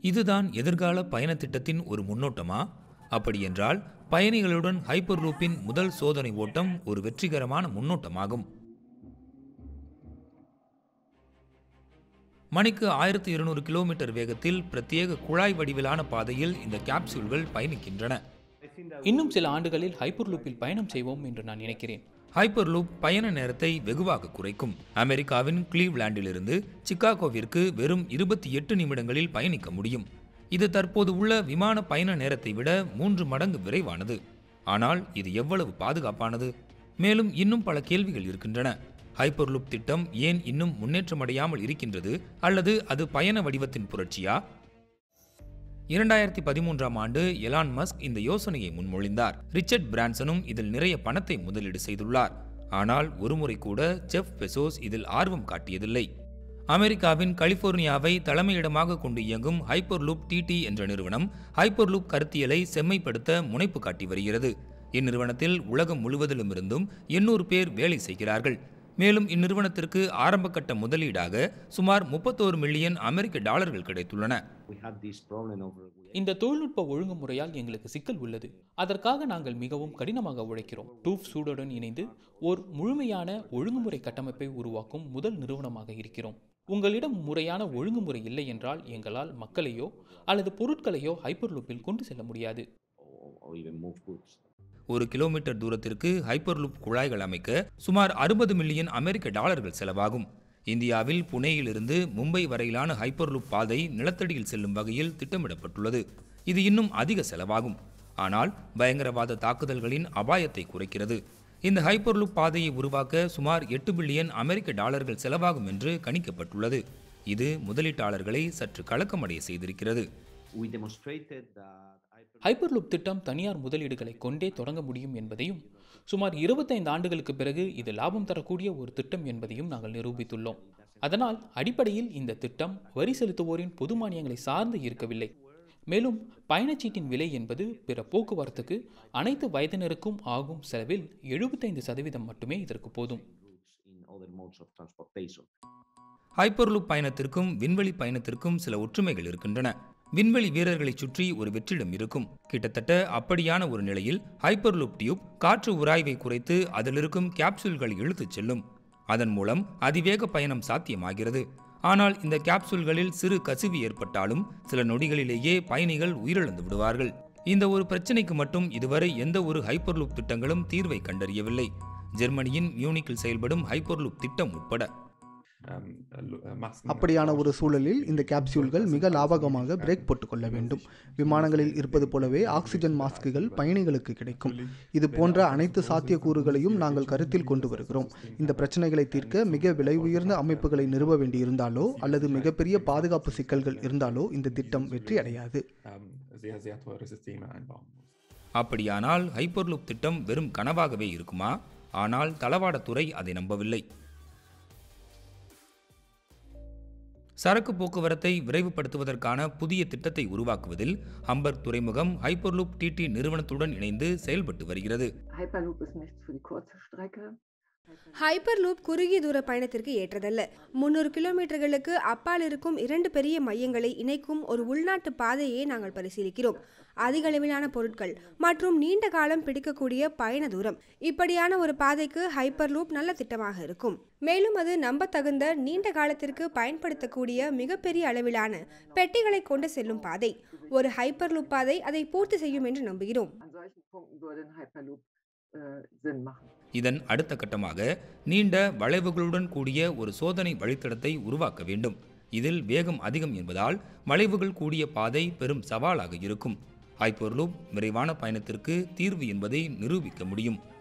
இதுதான் எதிர்கால பயண திட்டத்தின் ஒரு முன்னோட்டமா அப்படியென்றால் பயணிகளுடன் ஹைப்பர் லூப்பின் முதல் சோதனை ஓட்டம் ஒரு வெற்றிகரமான முன்னோட்டமாகும் மணிக்கு ஆயிரத்தி இருநூறு கிலோமீட்டர் வேகத்தில் பிரத்யேக குழாய் வடிவிலான பாதையில் இந்த கேப்சூல்கள் பயணிக்கின்றன இன்னும் சில ஆண்டுகளில் ஹைப்பர் லூப்பில் பயணம் செய்வோம் என்று நான் நினைக்கிறேன் ஹைப்பர் லூப் பயண நேரத்தை வெகுவாக குறைக்கும் அமெரிக்காவின் கிளீவ்லாண்டிலிருந்து சிகாகோவிற்கு வெறும் இருபத்தி எட்டு நிமிடங்களில் பயணிக்க முடியும் இது தற்போது உள்ள விமான பயண நேரத்தை விட மூன்று மடங்கு விரைவானது ஆனால் இது எவ்வளவு பாதுகாப்பானது மேலும் இன்னும் பல கேள்விகள் இருக்கின்றன ஹைப்பர் லூப் திட்டம் ஏன் இன்னும் முன்னேற்றமடையாமல் இருக்கின்றது அல்லது அது பயண வடிவத்தின் புரட்சியா இரண்டாயிரத்தி பதிமூன்றாம் ஆண்டு எலான் மஸ்க் இந்த யோசனையை முன்மொழிந்தார் ரிச்சர்ட் பிரான்சனும் இதில் நிறைய பணத்தை முதலீடு செய்துள்ளார் ஆனால் ஒருமுறை கூட ஜெஃப் பெசோஸ் இதில் ஆர்வம் காட்டியதில்லை அமெரிக்காவின் கலிபோர்னியாவை தலைமையிடமாக கொண்டு இயங்கும் ஹைப்பர் லூப் டிடி என்ற நிறுவனம் ஹைப்பர் லூப் கருத்தியலை செம்மைப்படுத்த முனைப்பு காட்டி வருகிறது இந்நிறுவனத்தில் உலகம் முழுவதிலுமிருந்தும் எண்ணூறு பேர் வேலை செய்கிறார்கள் மேலும் இந்நிறுவனத்திற்கு ஆரம்பகட்ட முதலீடாக சுமார் முப்பத்தோரு மில்லியன் அமெரிக்க டாலர்கள் கிடைத்துள்ளன we had this problem over இந்த தொழில்நுட்ப ஒழுங்குமுறையால் எங்களுக்கு சிக்கல் உள்ளது அதற்காக நாங்கள் மிகவும் கடினமாக உழைக்கிறோம் டூப் சூடுடன் இணைந்து ஓர் முழுமையான ஒழுங்குமுறை கட்டமைப்பை உருவாக்கும் முதல் நிறுவனமாக இருக்கிறோம் உங்களிடம் முறையான ஒழுங்குமுறை இல்லை என்றால் எங்களால் மக்களையோ அல்லது பொருட்களையோ ஹைப்பர் லூப்பில் கொண்டு செல்ல முடியாது or, or even move goods. ஒரு கிலோமீட்டர் தூரத்திற்கு ஹைப்பர் லூப் குழாய்கள் அமைக்க சுமார் அறுபது மில்லியன் அமெரிக்க டாலர்கள் செலவாகும் இந்தியாவில் புனேயிலிருந்து மும்பை வரையிலான ஹைப்பர் லூப் பாதை நிலத்தடியில் செல்லும் வகையில் திட்டமிடப்பட்டுள்ளது இது இன்னும் அதிக செலவாகும் ஆனால் பயங்கரவாத தாக்குதல்களின் அபாயத்தை குறைக்கிறது இந்த ஹைப்பர் லூப் பாதையை உருவாக்க சுமார் எட்டு பில்லியன் அமெரிக்க டாலர்கள் செலவாகும் என்று கணிக்கப்பட்டுள்ளது இது முதலீட்டாளர்களை சற்று கலக்கமடைய செய்திருக்கிறது We demonstrated that hyper- hyperloop திட்டம் தனியார் முதலீடுகளை கொண்டே தொடங்க முடியும் என்பதையும் சுமார் இருபத்தைந்து ஆண்டுகளுக்கு பிறகு இது லாபம் தரக்கூடிய ஒரு திட்டம் என்பதையும் நாங்கள் நிரூபித்துள்ளோம் அதனால் அடிப்படையில் இந்த திட்டம் வரி செலுத்துவோரின் பொது மானியங்களை சார்ந்து இருக்கவில்லை மேலும் பயணச்சீட்டின் விலை என்பது பிற போக்குவரத்துக்கு அனைத்து வயதினருக்கும் ஆகும் செலவில் எழுபத்தைந்து சதவீதம் மட்டுமே இதற்கு போதும் routes in other modes of transportation. Hyperloop பயணத்திற்கும் விண்வெளி பயணத்திற்கும் சில ஒற்றுமைகள் இருக்கின்றன விண்வெளி வீரர்களைச் சுற்றி ஒரு வெற்றிடம் இருக்கும் கிட்டத்தட்ட அப்படியான ஒரு நிலையில் ஹைப்பர்லூப் டியூப் காற்று உராய்வை குறைத்து அதில் இருக்கும் கேப்சூல்களை இழுத்துச் செல்லும் அதன் மூலம் அதிவேக பயணம் சாத்தியமாகிறது ஆனால் இந்த கேப்சூல்களில் சிறு கசிவு ஏற்பட்டாலும் சில நொடிகளிலேயே பயணிகள் உயிரிழந்து விடுவார்கள் இந்த ஒரு பிரச்சனைக்கு மட்டும் இதுவரை எந்த ஒரு ஹைப்பர்லூப் திட்டங்களும் தீர்வை கண்டறியவில்லை ஜெர்மனியின் மியூனிக்கில் செயல்படும் ஹைப்பர்லூப் திட்டம் உட்பட அப்படியான ஒரு சூழலில் இந்த கேப்சியூல்கள் மிக லாபகமாக பிரேக் போட்டுக்கொள்ள வேண்டும் விமானங்களில் இருப்பது போலவே ஆக்சிஜன் மாஸ்க்குகள் பயணிகளுக்கு கிடைக்கும் இது போன்ற அனைத்து சாத்தியக்கூறுகளையும் நாங்கள் கருத்தில் கொண்டு வருகிறோம் இந்த பிரச்சனைகளை தீர்க்க மிக விலை உயர்ந்த அமைப்புகளை நிறுவ வேண்டியிருந்தாலோ அல்லது மிகப்பெரிய பாதுகாப்பு சிக்கல்கள் இருந்தாலோ இந்த திட்டம் வெற்றி அடையாது sehr, sehr teure Systeme einbauen muss. அப்படியானால் ஹைப்பர்லூப் திட்டம் வெறும் கனவாகவே இருக்குமா ஆனால் தளவாடத்துறை அதை நம்பவில்லை சரக்கு போக்குவரத்தை விரைவுபடுத்துவதற்கான புதிய திட்டத்தை உருவாக்குவதில் ஹம்பர்க் துறைமுகம் ஹைப்பர்லூப் டிடி நிறுவனத்துடன் இணைந்து செயல்பட்டு வருகிறது Hyperloop ist nichts für die kurze Strecke. Hyperloop குறுகிய தூர பயணத்திற்கு ஏற்றதல்ல முன்னூறு கிலோமீட்டர்களுக்கு அப்பால் இருக்கும் இரண்டு பெரிய மையங்களை இணைக்கும் ஒரு உள்நாட்டு பாதையை நாங்கள் பரிசீலிக்கிறோம் அதிக அளவிலான பொருட்கள் மற்றும் நீண்ட காலம் பிடிக்கக்கூடிய பயண தூரம் இப்படியான ஒரு பாதைக்கு ஹைப்பர் லூப் நல்ல திட்டமாக இருக்கும் மேலும் அது நம்பத்தகுந்த நீண்ட காலத்திற்கு பயன்படுத்தக்கூடிய மிகப்பெரிய அளவிலான பெட்டிகளை கொண்டு செல்லும் பாதை ஒரு ஹைப்பர் லூப் பாதை அதை பூர்த்தி செய்யும் என்று நம்புகிறோம் An solchen Punkten würde ein Hyperloop äh, Sinn machen. இதன் அடுத்த கட்டமாக நீண்ட வளைவுகளுடன் கூடிய ஒரு சோதனை வழித்தடத்தை உருவாக்க வேண்டும் இதில் வேகம் அதிகம் என்பதால் வளைவுகள் கூடிய பாதை பெரும் சவாலாக இருக்கும் ஹைப்பர்லூப் விரைவான பயணத்திற்கு தீர்வு என்பதை நிரூபிக்க முடியும்